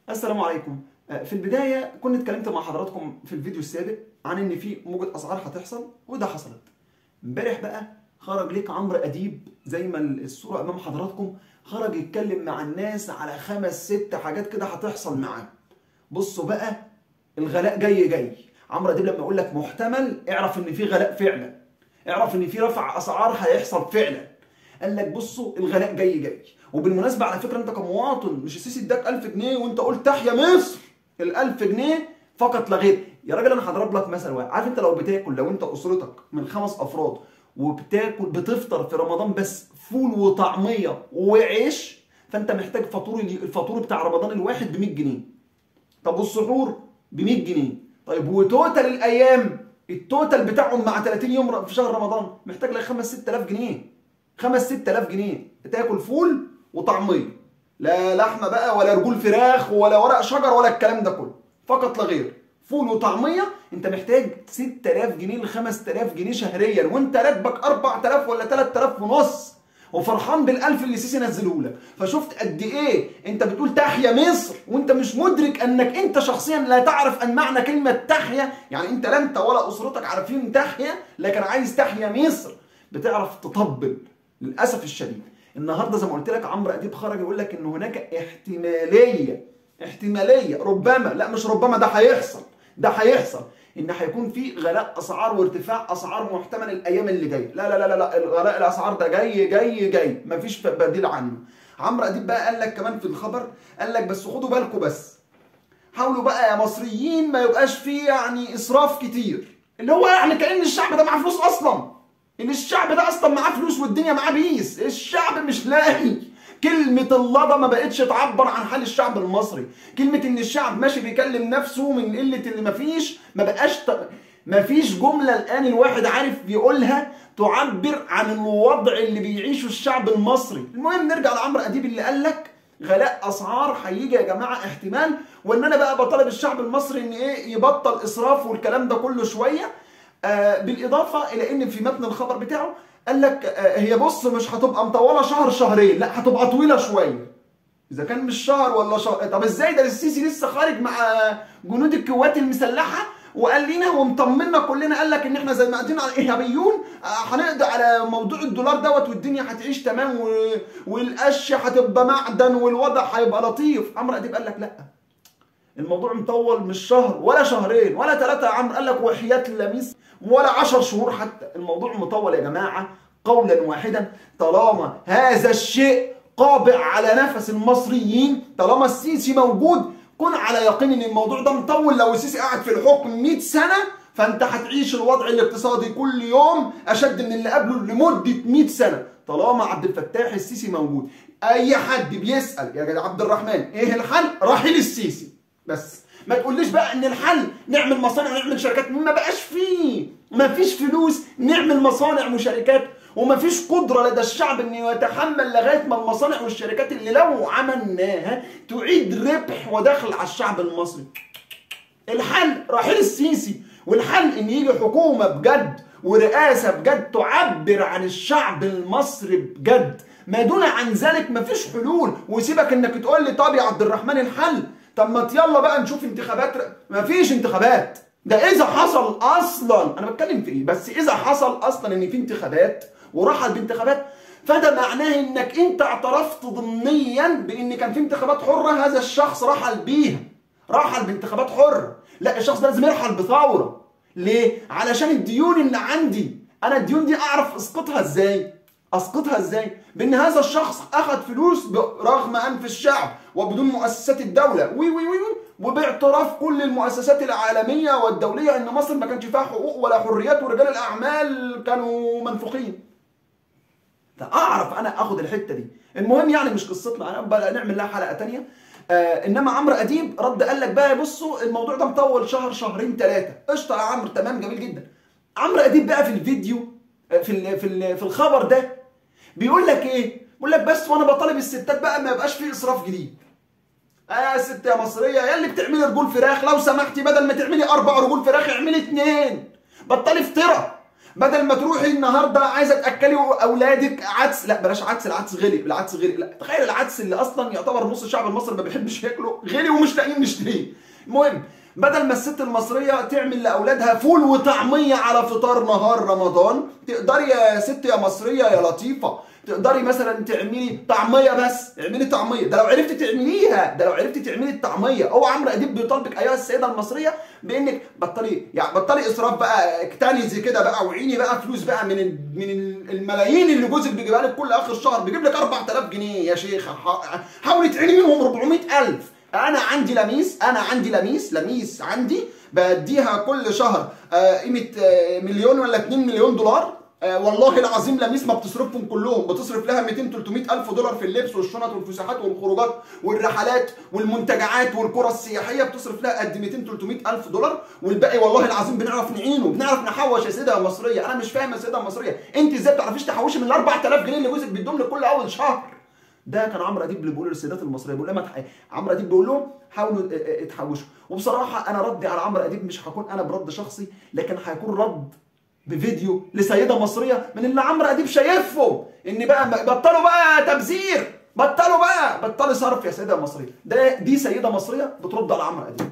السلام عليكم آه، في البداية كنت اتكلمت مع حضراتكم في الفيديو السابق عن ان في موجة اسعار هتحصل وده حصلت امبارح بقى خرج ليك عمرو اديب زي ما الصورة امام حضراتكم خرج يتكلم مع الناس على خمس ست حاجات كده هتحصل معاه بصوا بقى الغلاء جاي جاي عمرو اديب لما يقول لك محتمل اعرف ان في غلاء فعلا اعرف ان في رفع اسعار هيحصل فعلا قال لك بصوا الغلاء جاي جاي وبالمناسبه على فكره انت كمواطن مش السيسي اداك 1000 جنيه وانت قلت تحيا مصر ال 1000 جنيه فقط لا غير يا راجل انا هضرب لك مثل واحد عارف انت لو بتاكل لو انت اسرتك من خمس افراد وبتاكل بتفطر في رمضان بس فول وطعميه وعيش فانت محتاج فاتور الفاتور بتاع رمضان الواحد ب 100 جنيه طب والسحور ب 100 جنيه طيب وتوتال الايام التوتال بتاعهم مع 30 يوم في شهر رمضان محتاج لك 5 6000 جنيه 5 6000 جنيه تاكل فول وطعميه لا لحمه بقى ولا رجول فراخ ولا ورق شجر ولا الكلام ده كله فقط لا غير فول وطعميه انت محتاج 6000 جنيه ل 5000 جنيه شهريا وانت راتبك 4000 ولا 3000 ونص وفرحان بالالف اللي سيسي نزله لك فشفت قد ايه انت بتقول تحيا مصر وانت مش مدرك انك انت شخصيا لا تعرف ان معنى كلمه تحيا يعني انت لا انت ولا اسرتك عارفين تحيا لكن عايز تحيا مصر بتعرف تطبل للاسف الشديد النهارده زي ما قلت لك عمرو اديب خرج يقول لك ان هناك احتماليه احتماليه ربما لا مش ربما ده هيحصل ده هيحصل ان هيكون في غلاء اسعار وارتفاع اسعار محتمل الايام اللي جايه لا لا لا لا غلاء الاسعار ده جاي جاي جاي مفيش بديل عنه عمرو اديب بقى قال لك كمان في الخبر قال لك بس خدوا بالكم بس حاولوا بقى يا مصريين ما يبقاش فيه يعني اسراف كتير اللي هو يعني كان الشعب ده معاه فلوس اصلا ان الشعب ده اصلا معاه فلوس والدنيا معاه بيس الشعب مش لاقي كلمة اللضا ما بقتش تعبر عن حال الشعب المصري كلمة ان الشعب ماشي بيكلم نفسه من قلة اللي مفيش ما بقاش ت... مفيش جملة الآن الواحد عارف يقولها تعبر عن الوضع اللي بيعيشه الشعب المصري المهم نرجع لعمرو أديب اللي قال لك غلاء اسعار هيجي يا جماعه احتمال وان انا بقى بطالب الشعب المصري ان ايه يبطل اسراف والكلام ده كله شويه آه بالاضافه الى ان في متن الخبر بتاعه قال لك آه هي بص مش هتبقى مطوله شهر شهرين لا هتبقى طويله شويه اذا كان مش شهر ولا شهر طب ازاي ده السيسي لسه خارج مع جنود القوات المسلحه وقال لنا ومطمنا كلنا قال لك ان احنا زي ما قاعدين على الارهابيون هنقضي على موضوع الدولار دوت والدنيا هتعيش تمام والقش هتبقى معدن والوضع هيبقى لطيف عمرو اديب قال لك لا الموضوع مطول مش شهر ولا شهرين ولا ثلاثة يا عمرو قال لك وحياة اللميس ولا عشر شهور حتى الموضوع مطول يا جماعة قولا واحدا طالما هذا الشيء قابع على نفس المصريين طالما السيسي موجود كن على يقين ان الموضوع ده مطول لو السيسي قاعد في الحكم 100 سنة فانت هتعيش الوضع الاقتصادي كل يوم اشد من اللي قبله لمدة 100 سنة طالما عبد الفتاح السيسي موجود اي حد بيسأل يا جدع عبد الرحمن ايه الحل رحيل السيسي بس ما تقوليش بقى ان الحل نعمل مصانع ونعمل شركات ما بقاش فيه ما فيش فلوس نعمل مصانع وشركات وما فيش قدرة لدى الشعب انه يتحمل لغاية ما المصانع والشركات اللي لو عملناها تعيد ربح ودخل على الشعب المصري الحل رحيل السيسي والحل ان يجي حكومة بجد ورئاسة بجد تعبر عن الشعب المصري بجد ما دون عن ذلك مفيش حلول وسيبك انك تقول لي طب يا عبد الرحمن الحل طب ما يلا بقى نشوف انتخابات مفيش انتخابات ده اذا حصل اصلا انا بتكلم في ايه بس اذا حصل اصلا ان في انتخابات ورحل بانتخابات فده معناه انك انت اعترفت ضمنيا بان كان في انتخابات حره هذا الشخص رحل بيها رحل بانتخابات حره لا الشخص ده لازم يرحل بثوره ليه علشان الديون اللي عندي انا الديون دي اعرف اسقطها ازاي اسقطها ازاي بان هذا الشخص اخذ فلوس رغم انف الشعب وبدون مؤسسات الدوله وي وي وي وباعتراف كل المؤسسات العالميه والدوليه ان مصر ما كانش فيها حقوق ولا حريات ورجال الاعمال كانوا منفوخين فاعرف انا اخد الحته دي المهم يعني مش قصتنا انا بقى نعمل لها حلقه تانية آه انما عمرو اديب رد قال لك بقى بصوا الموضوع ده مطول شهر شهرين ثلاثه قشطه يا عمرو تمام جميل جدا عمرو اديب بقى في الفيديو في ال في ال في الخبر ده بيقول لك ايه بيقول لك بس وانا بطالب الستات بقى ما يبقاش في اسراف جديد اه يا ست يا مصريه يا اللي بتعملي رجول فراخ لو سمحتي بدل ما تعملي اربع رجول فراخ اعملي اثنين بطلي فطره بدل ما تروحي النهارده عايزه تاكلي اولادك عدس لا بلاش عدس العدس غلي العدس غلي لا تخيل العدس اللي اصلا يعتبر نص الشعب المصري ما بيحبش ياكله غلي ومش لاقيين نشتريه المهم بدل ما الست المصريه تعمل لاولادها فول وطعميه على فطار نهار رمضان تقدري يا ست يا مصريه يا لطيفه تقدري مثلا تعملي طعميه بس اعملي طعميه ده لو عرفتي تعمليها ده لو عرفتي تعملي الطعميه هو عمرو اديب بيطالبك ايها السيده المصريه بانك بطلي يعني بطلي اسراف بقى اكتنزي كده بقى وعيني بقى فلوس بقى من ال- من ال- الملايين اللي جوزك بيجيبها لك كل اخر شهر بيجيب لك 4000 جنيه يا شيخه ح- حاولي تعيني منهم 400000 انا عندي لميس انا عندي لميس لميس عندي بديها كل شهر آه، قيمه آه، مليون ولا 2 مليون دولار آه، والله العظيم لميس ما بتصرفهم كلهم بتصرف لها 200 300 الف دولار في اللبس والشنط والفسحات والخروجات والرحلات والمنتجعات والقرى السياحيه بتصرف لها قد 200 300 الف دولار والباقي والله العظيم بنعرف نعينه بنعرف نحوش يا سيده يا مصريه انا مش فاهم يا سيده المصريه انت ازاي بتعرفيش تحوشي من ال 4000 جنيه اللي جوزك بيدوم لك كل اول شهر ده كان عمرو اديب اللي بيقول للسيدات المصريه بيقول لما تح... عمرو اديب بيقول لهم حاولوا اه، اه، تحوشوا وبصراحه انا ردي على عمرو اديب مش هكون انا برد شخصي لكن هيكون رد بفيديو لسيده مصريه من اللي عمرو اديب شايفهم ان بقى بطلوا بقى تبذير بطلوا بقى بطلوا صرف يا سيده مصريه ده دي سيده مصريه بترد على عمرو اديب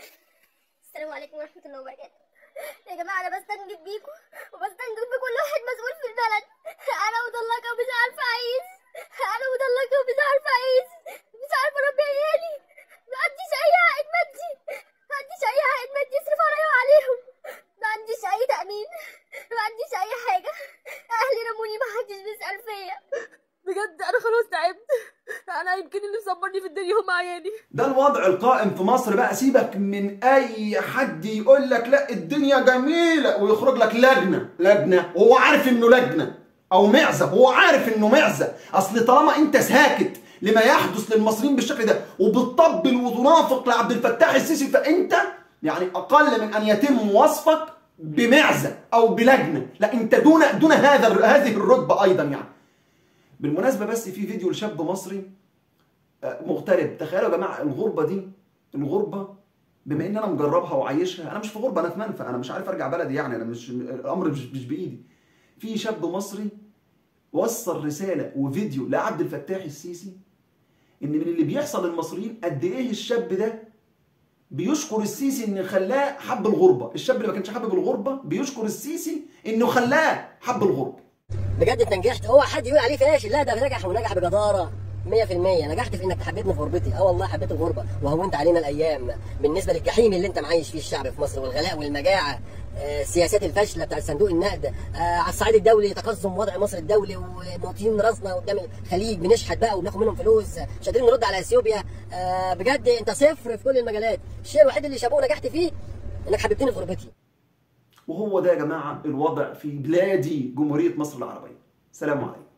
السلام عليكم ورحمة الله وبركاته يا جماعة أنا بستنجد بيكم وبستنجد بكل واحد مسؤول في البلد أنا مطلقة ومش عارفة أعيش أنا مطلقة ومش عارفة أعيش مش عارفة أربي عيالي ما عنديش أي عائد مادي ما عنديش أي عائد مادي يصرف عليا وعليهم ما عنديش أي تأمين ما عنديش أي حاجة أهلي رموني ما حدش بيسأل فيا بجد انا خلاص تعبت انا يمكن اللي مصبرني في الدنيا هم عيالي ده الوضع القائم في مصر بقى سيبك من اي حد يقول لك لا الدنيا جميله ويخرج لك لجنه لجنه وهو عارف انه لجنه او معزه هو عارف انه معزه اصل طالما انت ساكت لما يحدث للمصريين بالشكل ده وبتطبل وتنافق لعبد الفتاح السيسي فانت يعني اقل من ان يتم وصفك بمعزه او بلجنه لا انت دون دون هذا هذه الرتبه ايضا يعني بالمناسبه بس في فيديو لشاب مصري مغترب تخيلوا يا جماعه الغربه دي الغربه بما ان انا مجربها وعايشها انا مش في غربه انا في منفى انا مش عارف ارجع بلدي يعني انا مش الامر مش, مش بايدي في شاب مصري وصل رساله وفيديو لعبد الفتاح السيسي ان من اللي بيحصل للمصريين قد ايه الشاب ده بيشكر السيسي ان خلاه حب الغربه الشاب اللي ما كانش حابب الغربه بيشكر السيسي انه خلاه حب الغربه بجد انت نجحت هو حد يقول عليه فاشل لا ده نجح ونجح بجداره 100% نجحت في انك حبيتني في غربتي اه والله حبيت الغربه وهونت علينا الايام بالنسبه للجحيم اللي انت معايش فيه الشعب في مصر والغلاء والمجاعه آه، السياسات الفاشله بتاعت صندوق النقد آه، على الصعيد الدولي تقزم وضع مصر الدولي وموطيين راسنا قدام الخليج بنشحت بقى وبناخد منهم فلوس مش قادرين نرد على اثيوبيا آه، بجد انت صفر في كل المجالات الشيء الوحيد اللي شابوه نجحت فيه انك حبيبتني في غربتي وهو ده يا جماعه الوضع في بلادي جمهوريه مصر العربيه سلام عليكم